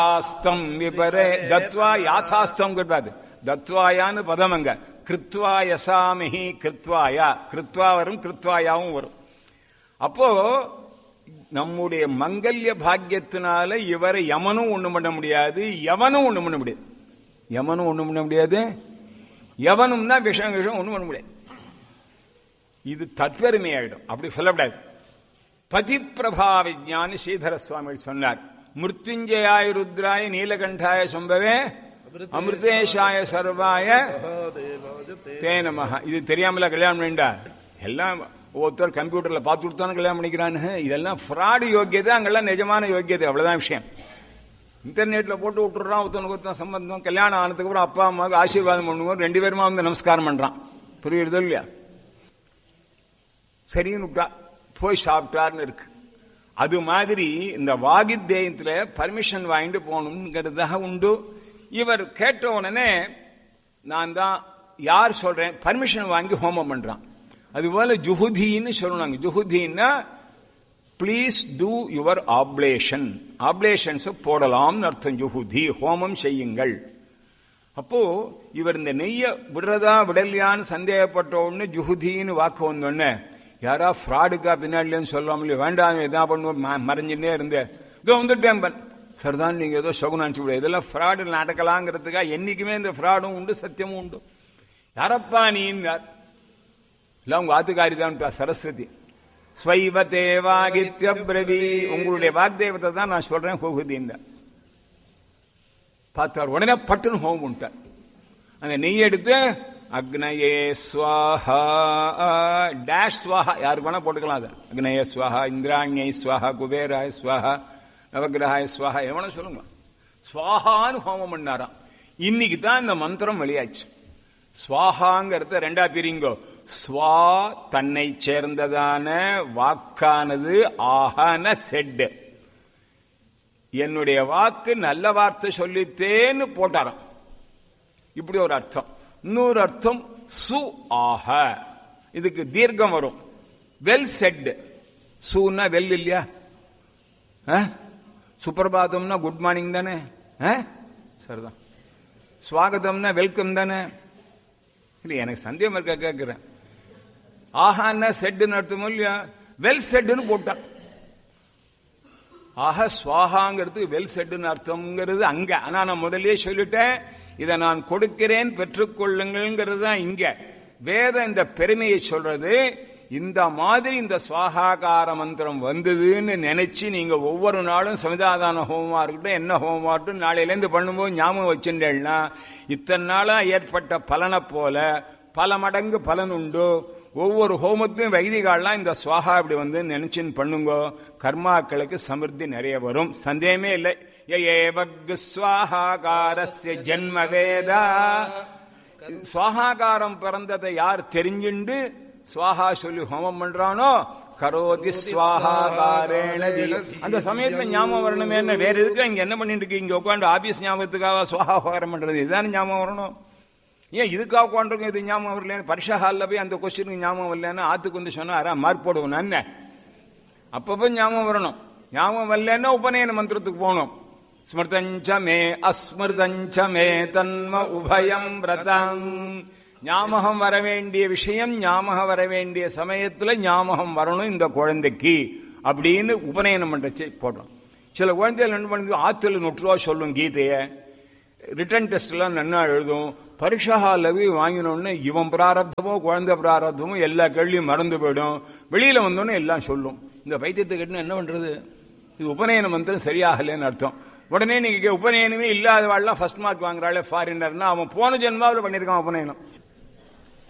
ஆஸ்தம் விபரே தத்வா யாதாஸ்தம் கிடையாது தத்வாயான்னு பதம் அங்க கிருத்வா யசாமிஹி கிருத்வாயா கிருத்வா வரும் கிருத்வாயாவும் வரும் அப்போ நம்முடைய மங்கல்ய பாக்கியத்தினால இவரை யமனும் ஒண்ணும் பண்ண முடியாது எவனும் ஒண்ணும் பண்ண முடியாது யமனும் ஒண்ணும் பண்ண முடியாது எவனும்னா விஷம் விஷம் ஒண்ணும் பண்ண முடியாது இது தற்பெருமை ஆயிடும் அப்படி சொல்லக்கூடாது பதிப்பிரபா விஜானி ஸ்ரீதர சுவாமி சொன்னார் மிருத்யுஞ்சயாய ருத்ராய நீலகண்டாய சம்பவே அமிர்தேஷாய சர்வாய தே நமஹ இது தெரியாமல கல்யாணம் வேண்டா எல்லாம் ஒருத்தர் கம்ப்யூட்டர்ல பார்த்து கொடுத்தானு கல்யாணம் பண்ணிக்கிறான்னு இதெல்லாம் ஃப்ராடு யோக்கியதை அங்கெல்லாம் நிஜமான யோக்கியதை அவ்வளவுதான் விஷயம் இன்டர்நெட்ல போட்டு விட்டுறான் ஒருத்தனுக்கு ஒருத்தன் சம்பந்தம் கல்யாணம் ஆனதுக்கு அப்புறம் அப்பா அம்மாவுக்கு ஆசீர்வாதம் பண்ணுவோம் ரெண்டு பேருமா வந்து நமஸ்காரம் பண்றான் புரியுறதோ இல்லையா சரின்னு விட்டா போய் சாப்பிட்டார்னு இருக்கு அது மாதிரி இந்த வாகித்தேயத்துல பர்மிஷன் வாங்கிட்டு போகணுங்கிறதாக உண்டு இவர் கேட்ட உடனே நான் தான் யார் சொல்றேன் பர்மிஷன் வாங்கி ஹோமம் பண்றான் அதுபோல ஜுஹுதின்னு சொல்லணும் ஜுஹுதின்னா please do your oblation oblations போடலாம்னு அர்த்தம் ஜுஹுதி ஹோமம் செய்யுங்கள் அப்போ இவர் இந்த நெய்ய விடுறதா விடலையான்னு சந்தேகப்பட்ட உடனே ஜுஹுதின்னு வாக்கு வந்தோடனே யாரா ஃப்ராடுக்கா பின்னாடிலேன்னு சொல்லாம இல்லையா வேண்டாம் எதா பண்ணுவோம் மறைஞ்சுட்டே இருந்தேன் இதோ வந்துட்டேன் பன் சரிதான் நீங்க ஏதோ சகுனம் அனுப்பிச்சு விட இதெல்லாம் ஃப்ராடு நடக்கலாங்கிறதுக்காக என்னைக்குமே இந்த ஃப்ராடும் உண்டு சத்தியமும் உண்டு யாரப்பா நீன்னார் இல்ல உங்க ஆத்துக்காரி தான் சரஸ்வதி ஸ்வைவதே வாகித்ய பிரவி உங்களுடைய வாக்தேவத்தை தான் நான் சொல்றேன் ஹோகுதின்னு பார்த்தார் உடனே பட்டுன்னு ஹோம் பண்ணிட்டார் அந்த நெய் எடுத்து அக்னயே ஸ்வாஹா டேஷ் ஸ்வாஹா யாருக்கு வேணா போட்டுக்கலாம் அது அக்னய ஸ்வாஹா இந்திராணியை ஸ்வாஹா குபேராய ஸ்வாஹா நவகிரகாய ஸ்வாஹா எவன சொல்லுங்க ஸ்வாஹான்னு ஹோமம் பண்ணாராம் இன்னைக்கு தான் இந்த மந்திரம் வெளியாச்சு ஸ்வாஹாங்கிறத ரெண்டா பிரிங்கோ ஸ்வா தன்னை சேர்ந்ததான வாக்கானது ஆஹான செட் என்னுடைய வாக்கு நல்ல வார்த்தை சொல்லித்தேன்னு போட்டாராம் இப்படி ஒரு அர்த்தம் இன்னொரு அர்த்தம் சு ஆக இதுக்கு தீர்க்கம் வரும் வெல் செட் சூன்னா வெல் இல்லையா சுப்பிரபாதம்னா குட் மார்னிங் தானே சரிதான் ஸ்வாகதம்னா வெல்கம் தானே இல்லை எனக்கு சந்தேகம் இருக்க கேட்கிறேன் ஆஹான்னா செட்டுன்னு அர்த்தமோ இல்லையா வெல் செட்டுன்னு போட்டான் ஆக ஸ்வாகாங்கிறது வெல் செட்டுன்னு அர்த்தம்ங்கிறது அங்க ஆனா நான் முதல்லயே சொல்லிட்டேன் இதை நான் கொடுக்கிறேன் பெற்றுக்கொள்ளுங்கிறது தான் இங்க வேத இந்த பெருமையை சொல்றது இந்த மாதிரி இந்த சுவாகாகார மந்திரம் வந்ததுன்னு நினைச்சு நீங்க ஒவ்வொரு நாளும் சமிதாதான ஹோமமா இருக்கட்டும் என்ன ஹோமமா இருக்கட்டும் நாளையிலேருந்து பண்ணும்போது ஞாபகம் வச்சுட்டேன்னா இத்தனை நாளா ஏற்பட்ட பலனை போல பல மடங்கு பலன் உண்டு ஒவ்வொரு ஹோமத்தையும் வைதிகாலாம் இந்த சுவாகா இப்படி வந்து நினைச்சுன்னு பண்ணுங்க கர்மாக்களுக்கு சமிருத்தி நிறைய வரும் சந்தேகமே இல்லை ஏவக் சுவாகாரஸ்ய ஜென்ம வேதா சுவாகாரம் பிறந்ததை யார் தெரிஞ்சுண்டு சுவாகா சொல்லி ஹோமம் பண்றானோ கரோதி சுவாகாரேண அந்த சமயத்துல ஞாபகம் வரணுமே என்ன வேற எதுக்கு இங்க என்ன பண்ணிட்டு இருக்கு இங்க உட்காந்து ஆபீஸ் ஞாபகத்துக்காக சுவாகாரம் பண்றது இதுதானே ஞாபகம் வரணும் ஏன் இதுக்காக உட்காந்துருங்க இது ஞாபகம் வரலன்னு பரிசா ஹாலில் போய் அந்த கொஸ்டினுக்கு ஞாபகம் வரலன்னு ஆத்துக்கு வந்து சொன்னா மார்க் போடுவோம் நான் அப்பப்போ ஞாபகம் வரணும் ஞாபகம் வரலன்னா உபநயன மந்திரத்துக்கு போகணும் ஸ்மிருதஞ்ச மே அஸ்மிருதஞ்ச மே தன்ம உபயம் விரதம் ஞாபகம் வர வேண்டிய விஷயம் ஞாபகம் வர வேண்டிய சமயத்துல ஞாபகம் வரணும் இந்த குழந்தைக்கு அப்படின்னு உபநயனம் பண்றச்சு போடுறோம் சில குழந்தைகள் என்ன பண்ணுது ஆத்துல நொற்றுவா சொல்லும் கீதைய ரிட்டர்ன் டெஸ்ட் எல்லாம் நன்னா எழுதும் பரீட்சா ஹாலில் போய் வாங்கினோடனே இவன் பிராரப்தமோ குழந்தை பிராரப்தமோ எல்லா கேள்வியும் மறந்து போயிடும் வெளியில வந்தோடனே எல்லாம் சொல்லும் இந்த பைத்தியத்தை கேட்டு என்ன பண்றது இது உபநயனம் மந்திரம் சரியாகலன்னு அர்த்தம் உடனே நீங்க உபநயனமே இல்லாதவாள்லாம் ஃபர்ஸ்ட் மார்க் வாங்குறாள் ஃபாரினர்னா அவன் போன ஜென்மாவில் பண்ணியிருக்கான் உபநயனம்